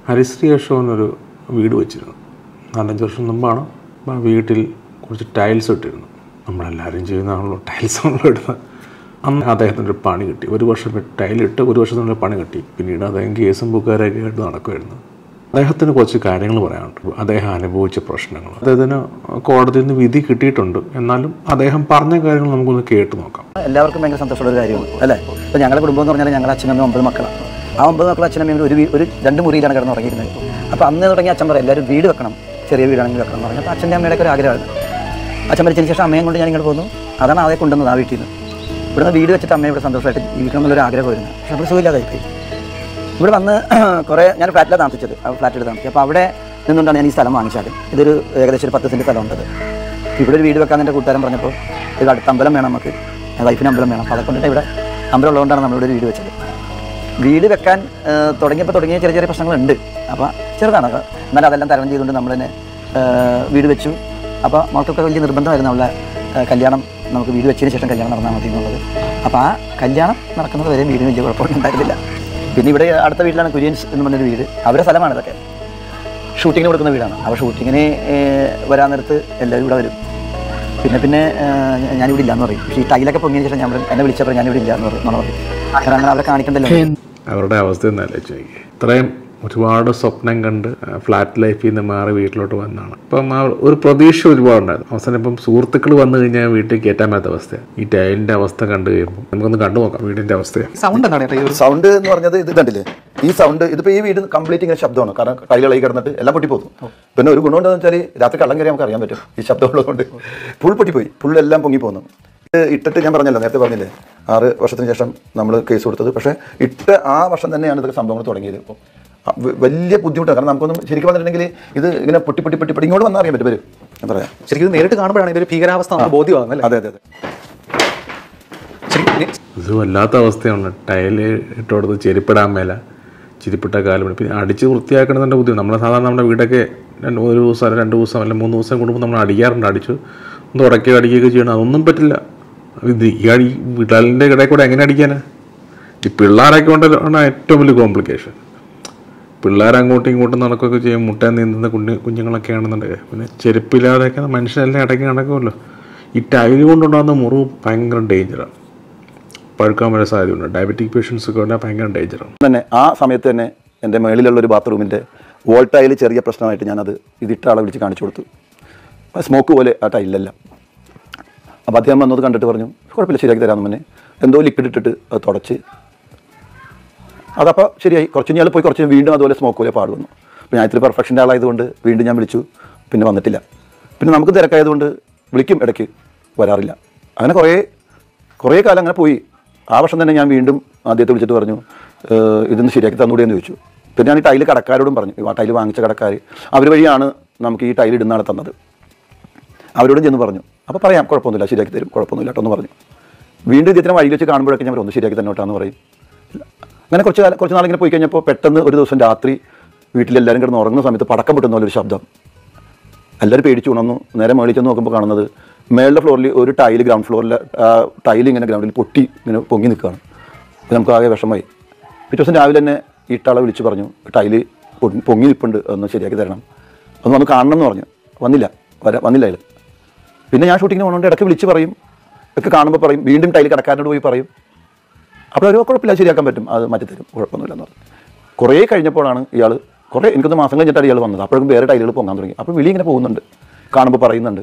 ഹരിശ്രീ അശോകൻ ഒരു വീട് വെച്ചിരുന്നു നാലഞ്ച് വർഷം മുമ്പാണ് അപ്പോൾ ആ വീട്ടിൽ കുറച്ച് ടൈൽസ് ഇട്ടിരുന്നു നമ്മളെല്ലാവരും ചെയ്യുന്നതാണല്ലോ ടൈൽസ് ആണല്ലോ ഇടുന്നത് അന്ന് അദ്ദേഹത്തിന് ഒരു പണി കിട്ടി ഒരു വർഷം ടൈലിട്ട് ഒരു വർഷത്തിനുള്ളിൽ പണി കിട്ടി പിന്നീട് അദ്ദേഹം കേസും ബുക്കാരൊക്കെ ആയിട്ട് നടക്കുമായിരുന്നു അദ്ദേഹത്തിന് കുറച്ച് കാര്യങ്ങൾ പറയാനുണ്ട് അദ്ദേഹം അനുഭവിച്ച പ്രശ്നങ്ങൾ അദ്ദേഹത്തിന് കോടതിയിൽ നിന്ന് വിധി കിട്ടിയിട്ടുണ്ട് എന്നാലും അദ്ദേഹം പറഞ്ഞ കാര്യങ്ങൾ നമുക്കൊന്ന് കേട്ട് നോക്കാം എല്ലാവർക്കും ഭയങ്കര സന്തോഷമുള്ള ഒരു കാര്യമാണ് അല്ലേ ഇപ്പോൾ ഞങ്ങളുടെ കുടുംബം എന്ന് പറഞ്ഞാൽ ഞങ്ങളുടെ അച്ഛനമ്മ ഒമ്പത് മക്കളാണ് ആ ഒമ്പത് മക്കളും അച്ഛനമ്മയും ഒരു വീ- ഒരു രണ്ട് മുറിയിലാണ് കിടന്ന് ഉറങ്ങിയിരുന്നത് അപ്പോൾ അന്ന് തുടങ്ങി അച്ഛൻ പറയും എല്ലാവരും വീട് വെക്കണം ചെറിയ വീടാണെങ്കിൽ വെക്കണം എന്ന് പറഞ്ഞു അപ്പോൾ അച്ഛൻ്റെ അമ്മയുടെ ഒരു ആഗ്രഹമായിരുന്നു അച്ഛൻ മരിച്ചതിന് ശേഷം അമ്മയും കൊണ്ട് ഞാൻ ഇങ്ങോട്ട് പോന്നു അതാണ് ആദ്യം കൊണ്ടുവന്നത് ആ വീട്ടിൽ നിന്ന് ഇവിടുന്ന് വീട് വെച്ചിട്ട് അമ്മയെ ഇവിടെ സന്തോഷമായിട്ട് ജീവിക്കണം എന്നുള്ളൊരു ആഗ്രഹമായിരുന്നു പക്ഷെ അവിടെ സുഖമില്ലാതായിപ്പോയി ഇവിടെ വന്ന് കുറേ ഞാൻ ഫ്ലാറ്റിലാണ് താമസിച്ചത് ആ ഫ്ലാറ്റിൽ താമസിച്ചത് അപ്പോൾ അവിടെ നിന്നുകൊണ്ടാണ് ഞാൻ ഈ സ്ഥലം വാങ്ങിച്ചത് ഇതൊരു ഏകദേശം ഒരു പത്ത് സെൻറ്റ് സ്ഥലം ഉണ്ടത് ഇവിടെ ഒരു വീട് വെക്കാൻ എൻ്റെ കൂട്ടുകാരൻ പറഞ്ഞപ്പോൾ ഇത് അടുത്ത അമ്പലം വേണം നമുക്ക് വൈഫിന് അമ്പലം വേണം അപ്പോൾ അതൊക്കെ ഇവിടെ അമ്പലം ഉള്ളതുകൊണ്ടാണ് നമ്മളിവിടെ ഒരു വീട് വെച്ചത് വീട് വെക്കാൻ ആ, തുടങ്ങിയപ്പോൾ തുടങ്ങിയ ചെറിയ ചെറിയ പ്രശ്നങ്ങളുണ്ട് അപ്പോൾ ചെറുതാണ് അത്. എന്നാലും അതെല്ലാം തരണം ചെയ്തുകൊണ്ട് നമ്മൾ തന്നെ ആ, വീട് വെച്ചു അപ്പോൾ മക്കൾക്ക് വലിയ നിർബന്ധമായിരുന്നു അവളുടെ ആ, കല്യാണം നമുക്ക് വീട് വെച്ചതിന് ശേഷം കല്യാണം നടന്നാൽ മതി എന്നുള്ളത് അപ്പോൾ ആ കല്യാണം നടക്കുന്നത് വരെ വീടിന് വലിയ കുഴപ്പമൊന്നും ഉണ്ടായിരുന്നില്ല പിന്നെ ഇവിടെ അടുത്ത വീട്ടിലാണ് കുര്യൻസ് എന്ന് പറഞ്ഞൊരു വീട് അവരുടെ സ്ഥലമാണ് ഇതൊക്കെ ഷൂട്ടിങ്ങിന് കൊടുക്കുന്ന വീടാണ് അപ്പോൾ ഷൂട്ടിങ്ങിന് ഏഹ്, വരാൻ നേരത്ത് എല്ലാവരും ഇവിടെ വരും പിന്നെ പിന്നെ ഏഹ്, ഞാനിവിടെ ഇല്ല എന്ന് പറയും പക്ഷേ ഈ ടൈലൊക്കെ പൊങ്ങിയതിന് ശേഷം ഞാൻ ഇവിടെ- എന്നെ വിളിച്ചപ്പോൾ ഞാനിവിടെ ഇല്ല എന്ന് പറയും നുണ പറയും കാരണം അങ്ങനെ അവരെ കാണിക്കണ്ടല്ലോ അവരുടെ അവസ്ഥ ഒന്ന് ആലോചിച്ച് നോക്കി ഇത്രയും ഒരുപാട് സ്വപ്നം കണ്ട് ഫ്ലാറ്റ് ലൈഫിൽ നിന്ന് മാറി വീട്ടിലോട്ട് വന്നതാണ് അപ്പം ആ ഒരു പ്രതീക്ഷ ഒരുപാടുണ്ടായിരുന്നു അവസാനം ഇപ്പം സുഹൃത്തുക്കൾ വന്നു കഴിഞ്ഞാൽ വീട്ടിൽ കയറ്റാൻ പറ്റാത്ത അവസ്ഥയാണ് ഈ ടൈലിൻ്റെ അവസ്ഥ കണ്ടു കഴിയുമ്പോൾ നമുക്കൊന്ന് കണ്ടു നോക്കാം വീടിൻ്റെ അവസ്ഥയെ സൗണ്ട് എന്താണ് ഏട്ടാ ഈ ഒരു സൗണ്ട് എന്ന് പറഞ്ഞത് ഇത് കണ്ടില്ലേ ഈ സൗണ്ട് ഇതിപ്പോ ഈ വീട് കംപ്ലീറ്റ് ഇങ്ങനെ ശബ്ദമാണ് കാരണം ടൈലുകളായി കിടന്നിട്ട് എല്ലാം പൊട്ടിപ്പോകും പിന്നെ ഒരു ഗുണം എന്താണെന്ന് വെച്ചാൽ രാത്രി കള്ളം കയറി നമുക്ക് അറിയാൻ പറ്റും ഈ ശബ്ദം ഉള്ളതുകൊണ്ട് ഫുൾ പൊട്ടിപ്പോയി ഫുൾ എല്ലാം പൊങ്ങി പോകുന്നു ഇത് ഇട്ടിട്ട് ഞാൻ പറഞ്ഞല്ലോ നേരത്തെ പറഞ്ഞില്ലേ ആറ് വർഷത്തിന് ശേഷം നമ്മൾ കേസ് കൊടുത്തത് പക്ഷേ ഇട്ട ആ വർഷം തന്നെയാണ് ഇതൊക്കെ സംഭവങ്ങൾ തുടങ്ങിയത് ഇപ്പോൾ വലിയ ബുദ്ധിമുട്ടാണ് കാരണം നമുക്കൊന്നും ശരിക്കും പറഞ്ഞിട്ടുണ്ടെങ്കിൽ ഇത് ഇങ്ങനെ പൊട്ടി പൊട്ടി പൊട്ടി പൊട്ടി ഇങ്ങോട്ട് വന്നാൽ അറിയാൻ പറ്റും വരും ഞാൻ പറയാം ശരിക്കും ഇത് നേരിട്ട് കാണുമ്പോഴാണ് ഇതിന്റെ ഒരു ഭീകരാവസ്ഥ നമുക്ക് ബോധ്യമാകുന്നത് അല്ലേ അതെ അതെ അതെ ശരിക്കും നി- ഇത് വല്ലാത്ത അവസ്ഥയാണ് ടൈല് ഇട്ടുകൊടുത്ത് ചെരുപ്പിടാൻ മേല ചെരുപ്പിട്ട കാലം പിന്നെ അടിച്ച് വൃത്തിയാക്കണമെന്നുണ്ട് ബുദ്ധിമുട്ട് നമ്മൾ സാധാരണ നമ്മുടെ വീടൊക്കെ രണ്ട് ഒരു ദിവസം അല്ല രണ്ട് ദിവസം അല്ല മൂന്ന് ദിവസം കൂടുമ്പോൾ നമ്മൾ അടിക്കാറുണ്ട് അടിച്ചു ഒന്ന് ഉടക്കുകയോ അടിക്കുകയൊക്കെ ചെയ്യണം അതൊന്നും പറ്റില്ല ഇത് ഈ അടി വിടലിൻ്റെ ഇടയിൽ കൂടെ എങ്ങനെ അടിക്കാനാ ഈ പിള്ളേരൊക്കെ കൊണ്ടാണ് ഏറ്റവും വലിയ കോംപ്ലിക്കേഷൻ പിള്ളേർ അങ്ങോട്ടും ഇങ്ങോട്ടും നടക്കുകയൊക്കെ ചെയ്യും മുട്ട നീന്തുന്ന കുഞ്ഞു കുഞ്ഞുങ്ങളൊക്കെ ആണെന്നുണ്ടെങ്കിൽ പിന്നെ ചെരുപ്പില്ലാതെയൊക്കെ മനുഷ്യനെല്ലാം ഇടയ്ക്ക് നടക്കുമല്ലോ ഈ ടൈല് കൊണ്ടുണ്ടാകുന്ന മുറിവ് ഭയങ്കര ഡേഞ്ചറാണ് പഴുക്കാൻ വരെ സാധ്യതയുണ്ട് ഡയബറ്റിക് പേഷ്യൻസ് ഒക്കെ ഉണ്ടെങ്കിൽ ഭയങ്കര ഡേഞ്ചറാണ് തന്നെ ആ സമയത്ത് തന്നെ എൻ്റെ മേളിലുള്ള ഒരു ബാത്റൂമിൻ്റെ വോൾ ടൈൽ ചെറിയ പ്രശ്നമായിട്ട് ഞാനത് ഇതിട്ട ആളെ വിളിച്ച് കാണിച്ചു കൊടുത്തു അപ്പോൾ സ്മോക്ക് പോലെ ആ ടൈലല്ല അപ്പോൾ അദ്ദേഹം വന്നത് കണ്ടിട്ട് പറഞ്ഞു കുഴപ്പമില്ല ശരിയാക്കി തരാമെന്ന് പറഞ്ഞ് എന്തോ ലിക്വിഡ് ഇട്ടിട്ട് അത് തുടച്ച് അതപ്പോൾ ശരിയായി കുറച്ച് കഴിഞ്ഞാൽ പോയി കുറച്ച് വീണ്ടും അതുപോലെ സ്മോക്ക് പോലെ പാട് വന്നു അപ്പോൾ ഞാൻ ഇത്തിരി പെർഫെക്ഷൻ്റെ ആളായതുകൊണ്ട് വീണ്ടും ഞാൻ വിളിച്ചു പിന്നെ വന്നിട്ടില്ല പിന്നെ നമുക്ക് തിരക്കായതുകൊണ്ട് വിളിക്കും ഇടയ്ക്ക് വരാറില്ല അങ്ങനെ കുറേ കുറേ കാലം അങ്ങനെ പോയി ആ വർഷം തന്നെ ഞാൻ വീണ്ടും ആദ്യത്തെ വിളിച്ചിട്ട് പറഞ്ഞു "ഏഹ്, ഇതൊന്ന് ശരിയാക്കി തന്നൂടെ എന്ന് ചോദിച്ചു പിന്നെ ഞാൻ ഈ ടൈല് കടക്കാരോടും പറഞ്ഞു ആ ടൈല് വാങ്ങിച്ച കടക്കാർ അവർ വഴിയാണ് നമുക്ക് ഈ ടൈൽ ഇടുന്ന ആളെ തന്നത് അവരോടും ചെന്ന് പറഞ്ഞു അപ്പോൾ പറയാം കുഴപ്പമൊന്നുമില്ല ശരിയാക്കി തരും കുഴപ്പമൊന്നുമില്ല കേട്ടോ എന്ന് പറഞ്ഞു വീണ്ടും ഇദ്ദേഹത്തിന് വഴിയിൽ വെച്ച് കാണുമ്പോഴൊക്കെ ഞാൻ പറയും, ഒന്ന് ശരിയാക്കി തന്നെ കേട്ടോ പറയും ഇല്ല. അങ്ങനെ കുറച്ച് കാലം കുറച്ച് നാളിങ്ങനെ പോയി കഴിഞ്ഞപ്പോൾ പെട്ടെന്ന് ഒരു ദിവസം രാത്രി വീട്ടിലെല്ലാവരും കിടന്ന് ഉറങ്ങുന്ന സമയത്ത് പടക്കം പൊട്ടുന്ന പോലെ ഒരു ശബ്ദം എല്ലാവരും പേടിച്ചു ഉണർന്നു നേരെ മേളിൽ ചെന്ന് നോക്കുമ്പോൾ കാണുന്നത് മേളിലെ ഫ്ലോറിൽ ഒരു ടൈല് ഗ്രൗണ്ട് ഫ്ലോറിൽ ടൈൽ ഇങ്ങനെ ഗ്രൗണ്ടിൽ പൊട്ടി ഇങ്ങനെ പൊങ്ങി നിൽക്കുകയാണ് അപ്പോൾ നമുക്ക് ആകെ വിഷമമായി പിറ്റേ ദിവസം രാവിലെ തന്നെ ഈ ടള വിളിച്ച് പറഞ്ഞു ടൈല് പൊ- പൊങ്ങി നിൽപ്പുണ്ട് ഒന്ന് ശരിയാക്കി തരണം ഒന്ന് വന്ന് കാണണം എന്ന് പറഞ്ഞു വന്നില്ല വര വന്നില്ല അയാൾ പിന്നെ ഞാൻ ഷൂട്ടിങ്ങിന് പോകുന്നതുകൊണ്ട് ഇടയ്ക്ക് വിളിച്ച് പറയും ഒക്കെ കാണുമ്പോൾ പറയും വീണ്ടും ടൈല് കടക്കാരനോട് പോയി പറയും അപ്പോൾ ഒരു കുഴപ്പമില്ല ശരിയാക്കാൻ പറ്റും അത് മാറ്റി തരും കുഴപ്പമൊന്നുമില്ലെന്ന് പറഞ്ഞു കുറേ കഴിഞ്ഞപ്പോഴാണ് ഇയാൾ കുറേ എനിക്കൊന്ന് മാസം കഴിഞ്ഞിട്ടാണ് ഇയാൾ വന്നത് അപ്പോഴേക്കും വേറെ ടൈലുകൾ പൊങ്ങാൻ തുടങ്ങി അപ്പോൾ വിളി ഇങ്ങനെ പോകുന്നുണ്ട് കാണുമ്പോൾ പറയുന്നുണ്ട്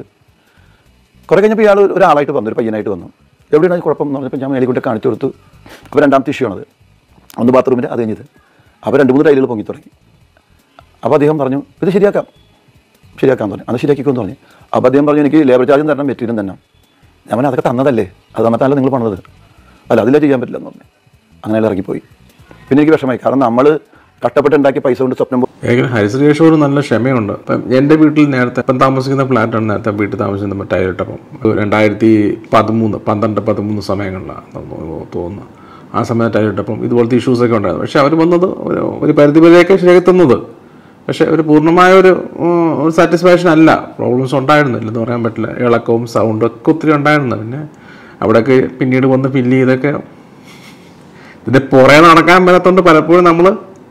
കുറേ കഴിഞ്ഞപ്പോൾ ഇയാൾ ഒരാളായിട്ട് വന്നു ഒരു പയ്യനായിട്ട് വന്നു എവിടെയാണ് ഈ കുഴപ്പം എന്ന് പറഞ്ഞപ്പോൾ ഞാൻ മേലിക്കൊണ്ട് കാണിച്ചു കൊടുത്തു അപ്പോൾ രണ്ടാമത്തെ ഇഷ്യൂ ആണത് ഒന്ന് ബാത്റൂമിൻ്റെ അത് കഴിഞ്ഞത് അപ്പോൾ രണ്ട് മൂന്ന് ടൈലുകൾ പൊങ്ങി തുടങ്ങി അപ്പോൾ അദ്ദേഹം പറഞ്ഞു ഇത് ശരിയാക്കാം ശരിയാക്കാൻ പറഞ്ഞു അത് ശരിയാക്കിക്കുമെന്ന് പറഞ്ഞു അപ്പോൾ അദ്ദേഹം പറഞ്ഞു എനിക്ക് ലേബർ ചാർജും തരണം മെറ്റീരിയലും തരണം ഞാൻ പറഞ്ഞു അതൊക്കെ തന്നതല്ലേ അത് തന്നിട്ടല്ല നിങ്ങൾ പണിത് അല്ല അതിലെ ചെയ്യാൻ പറ്റില്ല എന്ന് പറഞ്ഞു അങ്ങനെ അയാൾ ഇറങ്ങിപ്പോയി പിന്നെ എനിക്ക് വിഷമമായി കാരണം നമ്മൾ കഷ്ടപ്പെട്ട് ഉണ്ടാക്കിയ പൈസ കൊണ്ട് സ്വപ്നം പോ- ഏകദേശം ഹരിശ്രേഷ് ഒരു നല്ല ക്ഷമയുണ്ട് ഇപ്പം എൻ്റെ വീട്ടിൽ നേരത്തെ ഇപ്പം താമസിക്കുന്ന ഫ്ലാറ്റാണ് നേരത്തെ വീട്ടിൽ താമസിക്കുന്ന ടൈലിട്ടപ്പം രണ്ടായിരത്തി പതിമൂന്ന് പന്ത്രണ്ട് പതിമൂന്ന് സമയങ്ങളിലാണ് തോന്നുന്നു ആ സമയത്ത് ടൈലിട്ടപ്പം ഇതുപോലത്തെ ഇഷ്യൂസൊക്കെ ഉണ്ടായിരുന്നു പക്ഷേ അവർ വന്നത് ഒരു ഒരു പരിധി വരെയൊക്കെ ശരിയാക്കി തന്നത് പക്ഷേ ഒരു പൂർണ്ണമായ ഒരു ഉം, ഒരു സാറ്റിസ്ഫാക്ഷൻ അല്ല പ്രോബ്ലംസ് ഉണ്ടായിരുന്നു ഇല്ലെന്ന് പറയാൻ പറ്റില്ല ഇളക്കവും സൗണ്ടും ഒക്കെ ഒത്തിരി ഉണ്ടായിരുന്നു പിന്നെ അവിടെയൊക്കെ പിന്നീട് വന്ന് ഫില്ല് ചെയ്തൊക്കെ ഇതിൻ്റെ പുറകെ നടക്കാൻ പറ്റാത്തതുകൊണ്ട് പലപ്പോഴും നമ്മൾ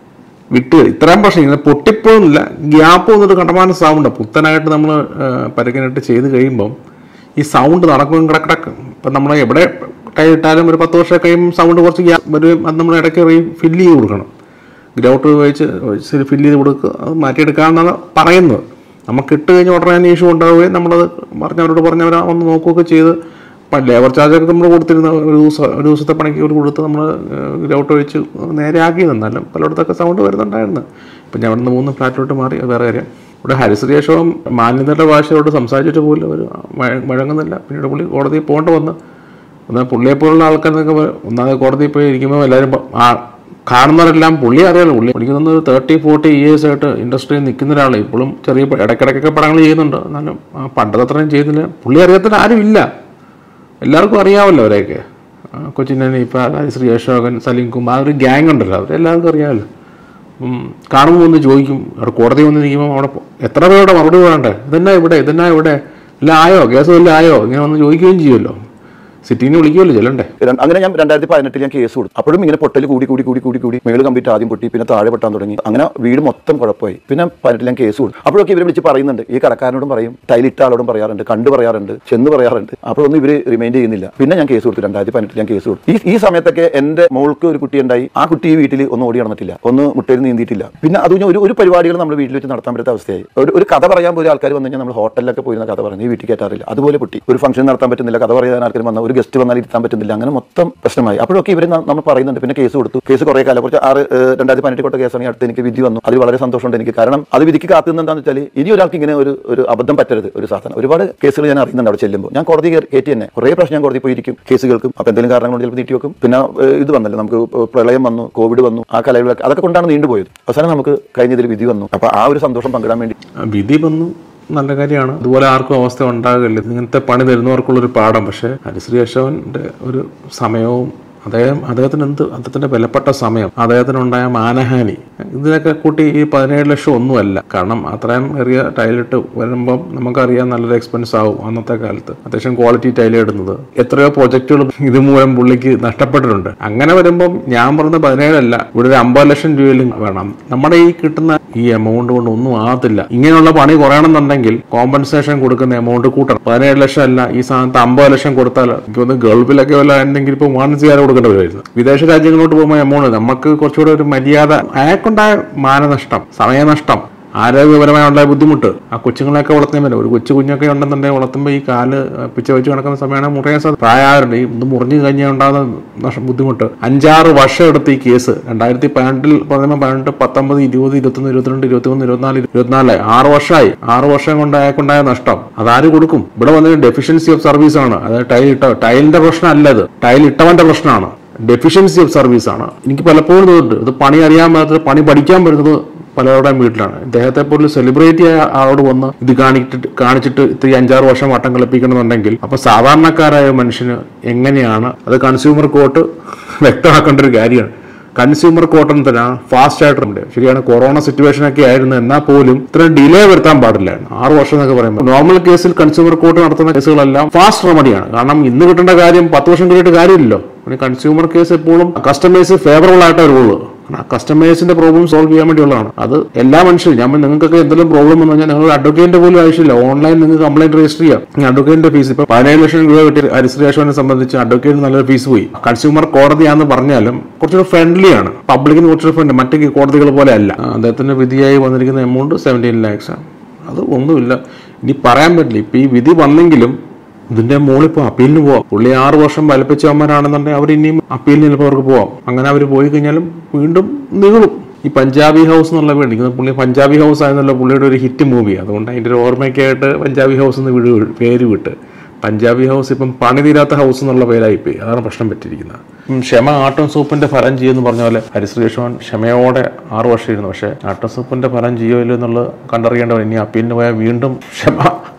വിട്ട് ഇത്രയും പ്രശ്നം ഇങ്ങനെ പൊട്ടിപ്പോന്നില്ല ഗ്യാപ്പ് വന്നിട്ട് കണ്ടമാനം സൗണ്ട് പുത്തനായിട്ട് നമ്മൾ പരക്കനായിട്ട് ചെയ്ത് കഴിയുമ്പം ഈ സൗണ്ട് നടക്കും കിടക്കിടക്കും ഇപ്പം നമ്മൾ എവിടെ ടൈ ഇട്ടാലും ഒരു പത്ത് വർഷം കഴിയുമ്പോൾ സൗണ്ട് കുറച്ച് ഗ്യാപ്പ് ഒരു അത് നമ്മൾ ഇടയ്ക്ക് റീ ഫില്ല് ചെയ്ത് കൊടുക്കണം ഗ്രൗട്ട് ഉപയോഗിച്ച് ശരി ഫില്ല് ചെയ്ത് കൊടുക്കുക അത് മാറ്റിയെടുക്കാമെന്നാണ് പറയുന്നത് നമുക്ക് ഇട്ട് കഴിഞ്ഞ് ഉടനെ തന്നെ ഇഷ്യൂ ഉണ്ടാവുകയും നമ്മളത് പറഞ്ഞവരോട് പറഞ്ഞവർ ഒന്ന് നോക്കുകയൊക്കെ ചെയ്ത് ഇപ്പം ലേബർ ചാർജൊക്കെ നമ്മൾ കൊടുത്തിരുന്ന ഒരു ദിവസം ഒരു ദിവസത്തെ പണിക്ക് ഒരു കൊടുത്ത് നമ്മൾ ഗ്രൗട്ട് ഒഴിച്ച് നേരെ ആക്കി എന്നാലും പലയിടത്തൊക്കെ സൗണ്ട് വരുന്നുണ്ടായിരുന്നു ഇപ്പം ഞാൻ ഇവിടുന്ന് മൂന്ന് ഫ്ലാറ്റിലോട്ട് മാറി അത് വേറെ കാര്യം ഇവിടെ ഹരിശ്രീയശവും മാന്യതയുടെ ഭാഷയോട് സംസാരിച്ചിട്ട് പോലും അവർ വഴങ്ങുന്നില്ല പിന്നീട് പുള്ളി കോടതിയിൽ പോകേണ്ട വന്ന് എന്നാൽ പുള്ളിയെ പോലുള്ള ആൾക്കാരൊക്കെ ഒന്നാമത് കോടതിയിൽ പോയി ഇരിക്കുമ്പോൾ എല്ലാവരും പ- ആ കാണുന്നവരെല്ലാം പുള്ളി അറിയാലോ പുള്ളി പുള്ളിക്ക് തോന്നുന്നത് തേർട്ടി ഫോർട്ടി ഇയേഴ്സ് ആയിട്ട് ഇൻഡസ്ട്രിയിൽ നിൽക്കുന്ന ഒരാൾ ഇപ്പോഴും ചെറിയ പ- ഇടയ്ക്കിടയ്ക്കൊക്കെ പടങ്ങൾ ചെയ്യുന്നുണ്ട് എന്നാലും ആ പണ്ടത്തെ അത്രയും ചെയ്യുന്നില്ല പുള്ളി അറിയാത്ത ആരും ഇല്ല എല്ലാവർക്കും അറിയാമല്ലോ അവരെയൊക്കെ ആ, കൊച്ചിൻ ഇപ്പം ശ്രീ അശോകൻ സലീം കുമാർ ആ ഒരു ഗ്യാങ് ഉണ്ടല്ലോ അവരെല്ലാവർക്കും അറിയാമല്ലോ ഉം, കാണുമ്പോൾ ഒന്ന് ചോദിക്കും അവിടെ കോടതി വന്നിരിക്കുമ്പോൾ അവിടെ പോ- എത്ര പേരുടെ മറുപടി പറയണ്ടേ ഇതെന്നാ ഇവിടെ ഇതെന്നാ ഇവിടെ എല്ലാം ആയോ കേസ് വല്ലതും ആയോ ഇങ്ങനെ വന്ന് ചോദിക്കുകയും ചെയ്യുമല്ലോ സിറ്റിയിൽ നിന്ന് വിളിക്കുമല്ലോ ചെല്ലണ്ടേ ര- അങ്ങനെ ഞാൻ രണ്ടായിരത്തി പതിനെട്ടിൽ ഞാൻ കേസ് കൊടുത്തു അപ്പോഴും ഇങ്ങനെ പൊട്ടൽ കൂടി കൂടി കൂടി കൂടി കൂടി മേള് കമ്പ്ലീറ്റ് ആദ്യം പൊട്ടി പിന്നെ താഴെ പൊട്ടാൻ തുടങ്ങി അങ്ങനെ വീട് മൊത്തം കുഴപ്പമായി പിന്നെ പതിനെട്ടിൽ ഞാൻ കേസ് കൊടുത്തു അപ്പോഴൊക്കെ ഇവർ വിളിച്ച് പറയുന്നുണ്ട് ഈ കടക്കാരനോടും പറയും ടൈലിട്ട ആളോടും പറയാറുണ്ട് കണ്ടു പറയാറുണ്ട് ചെന്ന് പറയാറുണ്ട് അപ്പോഴൊന്നും ഇവർ റിമൈൻഡ് ചെയ്യുന്നില്ല പിന്നെ ഞാൻ കേസ് കൊടുത്തു രണ്ടായിരത്തി പതിനെട്ടിൽ ഞാൻ കേസ് കൊടുത്തു ഈ ഈ സമയത്തൊക്കെ എന്റെ മോൾക്ക് ഒരു കുട്ടി ഉണ്ടായി ആ കുട്ടി ഈ വീട്ടിൽ ഒന്നും ഓടി നടന്നിട്ടില്ല ഒന്ന് മുട്ടയിൽ നീന്തിയിട്ടില്ല പിന്നെ അത് കഴിഞ്ഞ് ഒരു ഒരു പരിപാടികൾ നമ്മൾ വീട്ടിൽ വെച്ച് നടത്താൻ പറ്റാത്ത അവസ്ഥയായി ഒരു ഒരു കഥ പറയാൻ പോലും ആൾക്കാർ വന്നു കഴിഞ്ഞാൽ നമ്മൾ ഹോട്ടലിലൊക്കെ പോയിരുന്ന കഥ പറഞ്ഞു ഈ വീട്ടിൽ കയറ്റാറില്ല അതുപോലെ പൊട്ടി ഒരു ഫംഗ്ഷൻ നടത്താൻ പറ്റുന്നില്ല കഥ പറയാൻ ആൾക്കാർ വന്ന ഒരു ഗസ്റ്റ് വന്നാൽ ഇരുത്താൻ പറ്റുന്നില്ല അങ്ങനെ മൊത്തം പ്രശ്നമായി അപ്പോഴൊക്കെ ഇവർ നമ്മൾ പറയുന്നുണ്ട് പിന്നെ കേസ് കൊടുത്തു കേസ് കുറേ കാലം കുറച്ച് ആറ് ഏഹ്, രണ്ടായിരത്തി പതിനെട്ട് കൊട്ട കേസാണ് ഈ അടുത്ത് എനിക്ക് വിധി വന്നു അതിൽ വളരെ സന്തോഷമുണ്ട് എനിക്ക് കാരണം അത് വിധിക്ക് കാത്തുനിന്ന് എന്താണെന്ന് വെച്ചാൽ ഇനി ഒരാൾക്ക് ഇങ്ങനെ ഒരു ഒരു അബദ്ധം പറ്റരുത് ഒരു സാധനം ഒരുപാട് കേസുകൾ ഞാൻ അറിയുന്നുണ്ട് അവിടെ ചെല്ലുമ്പോൾ ഞാൻ കോടതി കയറി- കയറ്റി തന്നെ കുറേ പ്രശ്നം ഞാൻ കോടതി പോയിരിക്കും കേസ് കേൾക്കും അപ്പോൾ എന്തെങ്കിലും കാരണം കൊണ്ട് ചിലപ്പോൾ നീട്ടി വെക്കും പിന്നെ ഏഹ്, ഇത് വന്നല്ലോ നമുക്ക് പ്രളയം വന്നു കോവിഡ് വന്നു ആ കലകളൊക്കെ അതൊക്കെ കൊണ്ടാണ് നീണ്ടുപോയത് അവസാനം നമുക്ക് കഴിഞ്ഞ ഇതിൽ വിധി വന്നു അപ്പോൾ ആ ഒരു സന്തോഷം പങ്കിടാൻ വേണ്ടി ആ, വിധി വന്നു നല്ല കാര്യമാണ് അതുപോലെ ആർക്കും അവസ്ഥ ഉണ്ടാകില്ല ഇങ്ങനത്തെ പണി തരുന്നവർക്കുള്ളൊരു പാഠം പക്ഷേ ഹരിശ്രീ അശോകന്റെ ഒരു സമയവും അദ്ദേഹം അദ്ദേഹത്തിന് എന്ത് അദ്ദേഹത്തിന്റെ വിലപ്പെട്ട സമയം അദ്ദേഹത്തിനുണ്ടായ മാനഹാനി ഇതിനൊക്കെ കൂട്ടി ഈ പതിനേഴ് ലക്ഷം ഒന്നുമല്ല കാരണം അത്രയും ഏറിയ ടൈലിട്ട് വരുമ്പം നമുക്കറിയാം നല്ലൊരു എക്സ്പെൻസ് ആവും അന്നത്തെ കാലത്ത് അത്യാവശ്യം ക്വാളിറ്റി ടൈൽ ഇടുന്നത് എത്രയോ പ്രോജക്റ്റുകൾ ഇതുമൂലം പുള്ളിക്ക് നഷ്ടപ്പെട്ടിട്ടുണ്ട് അങ്ങനെ വരുമ്പം ഞാൻ പറഞ്ഞ പതിനേഴല്ല ഇവിടെ ഒരു അമ്പത് ലക്ഷം രൂപയിലും വേണം നമ്മുടെ ഈ കിട്ടുന്ന ഈ എമൗണ്ട് കൊണ്ട് ഒന്നും ആകത്തില്ല ഇങ്ങനെയുള്ള പണി കുറയണമെന്നുണ്ടെങ്കിൽ കോമ്പൻസേഷൻ കൊടുക്കുന്ന എമൗണ്ട് കൂട്ടണം പതിനേഴ് ലക്ഷം അല്ല ഈ സാധനത്ത് അമ്പത് ലക്ഷം കൊടുത്താൽ എനിക്ക് തോന്നുന്നു ഗൾഫിലൊക്കെ വല്ല എന്തെങ്കിലും ഇപ്പോൾ വാണിജ്യകാരം കൊടുക്കേണ്ടി വരുമായിരുന്നു വിദേശ രാജ്യങ്ങളിലോട്ട് പോകുമ്പോൾ എമൗണ്ട് നമുക്ക് കുറച്ചുകൂടെ ഒരു മര്യാദ അയാൾക്കുണ്ടായ മാനനഷ്ടം സമയനഷ്ടം ആരോഗ്യപരമായ ഉണ്ടായ ബുദ്ധിമുട്ട് ആ കൊച്ചുങ്ങളെയൊക്കെ വളർത്താൻ പറ്റില്ല ഒരു കൊച്ചു കുഞ്ഞൊക്കെ ഉണ്ടെന്നുണ്ടെങ്കിൽ വളർത്തുമ്പോൾ ഈ കാല് പിച്ച വെച്ച് കിടക്കുന്ന സമയമാണ് മുറിയാൻ സാധ്യത പ്രായമാരുണ്ട് ഈ ഇത് മുറിഞ്ഞു കഴിഞ്ഞാൽ ഉണ്ടാകുന്ന നഷ്ട- ബുദ്ധിമുട്ട് അഞ്ചാറ് വർഷം എടുത്ത് ഈ കേസ് രണ്ടായിരത്തി പതിനെട്ടിൽ പറയുമ്പോൾ പതിനെട്ട് പത്തൊമ്പത് ഇരുപത് ഇരുപത്തൊന്ന് ഇരുപത്തിരണ്ട് ഇരുപത്തിമൂന്ന് ഇരുപത്തിനാല് ഇരുപത്തിനാല് ആറ് വർഷമായി ആറ് വർഷം കൊണ്ട് അയാൾക്കുണ്ടായ നഷ്ടം അതാര് കൊടുക്കും ഇവിടെ വന്നൊരു ഡെഫിഷ്യൻസി ഓഫ് സർവീസ് ആണ് അതായത് ടൈൽ ഇട്ട ടൈലിന്റെ പ്രശ്നമല്ല ഇത് ടൈൽ ഇട്ടവന്റെ പ്രശ്നമാണ് ഡെഫിഷ്യൻസി ഓഫ് സർവീസ് ആണ് എനിക്ക് പലപ്പോഴും തോന്നുന്നുണ്ട് ഇത് പണി അറിയാൻ പറ്റാത്തത് പണി പഠിക്കാൻ പറ്റുന്നത് പലരുടെയും വീട്ടിലാണ് ഇദ്ദേഹത്തെ പോലെ സെലിബ്രിറ്റി ആയ ആളോട് വന്ന് ഇത് കാണിച്ചിട്ട് കാണിച്ചിട്ട് ഇത്തിരി അഞ്ചാറ് വർഷം വട്ടം കളിപ്പിക്കണമെന്നുണ്ടെങ്കിൽ അപ്പൊ സാധാരണക്കാരായ മനുഷ്യന് എങ്ങനെയാണ് അത് കൺസ്യൂമർ കോർട്ട് വ്യക്തമാക്കേണ്ട ഒരു കാര്യമാണ് കൺസ്യൂമർ കോർട്ട് തന്നെ ഫാസ്റ്റ് ആയിട്ടുണ്ട് ശരിയാണ് കൊറോണ സിറ്റുവേഷൻ ഒക്കെ ആയിരുന്നു എന്നാൽ പോലും ഇത്രയും ഡിലേ വരുത്താൻ പാടില്ലായിരുന്നു ആറ് വർഷം എന്നൊക്കെ പറയുമ്പോൾ നോർമൽ കേസിൽ കൺസ്യൂമർ കോർട്ട് നടത്തുന്ന കേസുകളെല്ലാം ഫാസ്റ്റ് റെമഡിയാണ് കാരണം ഇന്ന് കിട്ടേണ്ട കാര്യം പത്ത് വർഷം കഴിഞ്ഞിട്ട് കാര്യമില്ലല്ലോ കൺസ്യൂമർ കേസ് എപ്പോഴും കസ്റ്റമേഴ്സ് ഫേവറബിൾ ആയിട്ടേ വരുള്ളൂ കസ്റ്റമേഴ്സിന്റെ പ്രോബ്ലം സോൾവ് ചെയ്യാൻ വേണ്ടിയുള്ളതാണ് അത് എല്ലാ മനുഷ്യരും ഞാൻ നിങ്ങൾക്കൊക്കെ എന്തെങ്കിലും പ്രോബ്ലം വന്നു കഴിഞ്ഞാൽ നിങ്ങൾ അഡ്വക്കേറ്റിന്റെ പോലും ആവശ്യമില്ല ഓൺലൈൻ നിങ്ങൾക്ക് കംപ്ലൈന്റ് രജിസ്റ്റർ ചെയ്യാം അഡ്വക്കേറ്റിന്റെ ഫീസ് ഇപ്പൊ പതിനേഴ് ലക്ഷം രൂപ കിട്ടിയ ഹരിശ്രീ സംബന്ധിച്ച് അഡ്വക്കേറ്റിന് നല്ലൊരു ഫീസ് പോയി കൺസ്യൂമർ കോടതിയാണെന്ന് പറഞ്ഞാലും കുറച്ചുകൂടെ ഫ്രണ്ട്ലി ആണ് പബ്ലിക്കിന് കുറച്ചുകൂടെ ഫ്രണ്ട് മറ്റു കോടതികൾ പോലെ അല്ല അദ്ദേഹത്തിന്റെ വിധിയായി വന്നിരിക്കുന്ന എമൗണ്ട് സെവൻറ്റീൻ ലാക്സ് ആണ് അത് ഒന്നുമില്ല ഇനി പറയാൻ പറ്റില്ല ഇപ്പൊ ഈ വിധി വന്നെങ്കിലും ഇതിന്റെ മുകളിൽ ഇപ്പോൾ അപ്പീലിന് പോവാം പുള്ളി ആറ് വർഷം വലിപ്പിച്ചവന്മാരാണെന്നുണ്ടെങ്കിൽ അവർ ഇനിയും അപ്പീലിന് ചിലപ്പോൾ അവർക്ക് പോവാം അങ്ങനെ അവർ പോയി കഴിഞ്ഞാലും വീണ്ടും നീളും ഈ പഞ്ചാബി ഹൗസ് എന്നുള്ള വീട് എനിക്ക് തോന്നുന്നു പുള്ളി പഞ്ചാബി ഹൗസ് ആയിരുന്നല്ലോ പുള്ളിയുടെ ഒരു ഹിറ്റ് മൂവി അതുകൊണ്ട് അതിൻ്റെ ഒരു ഓർമ്മയ്ക്കായിട്ട് പഞ്ചാബി ഹൗസ് എന്ന് വീട് പേര് വിട്ട് പഞ്ചാബി ഹൗസ് ഇപ്പം പണി തീരാത്ത ഹൗസ് എന്നുള്ള പേരായിപ്പോയി അതാണ് പ്രശ്നം പറ്റിയിരിക്കുന്നത് ഉം, ക്ഷമ ആട്ടം സൂപ്പിന്റെ ഫലം ചെയ്യുമെന്ന് പറഞ്ഞ പോലെ ഹരിശ്രീ യശോൻ ക്ഷമയോടെ ആറു വർഷം ഇരുന്നു പക്ഷേ ആട്ടം സൂപ്പിന്റെ ഫലം ചെയ്യുമല്ലോ എന്നുള്ളത് കണ്ടറിയേണ്ടവർ ഇനി അപ്പീലിന് പോയാൽ വീണ്ടും ക്ഷമ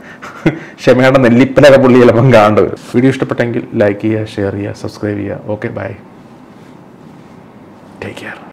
ക്ഷമയുടെ നെല്ലിപ്പലക പുള്ളി ചിലപ്പം കാണേണ്ടി വരും വീഡിയോ ഇഷ്ടപ്പെട്ടെങ്കിൽ ലൈക്ക് ചെയ്യുക ഷെയർ ചെയ്യുക സബ്സ്ക്രൈബ് ചെയ്യുക ഓക്കെ ബൈ ടേക്ക് കെയർ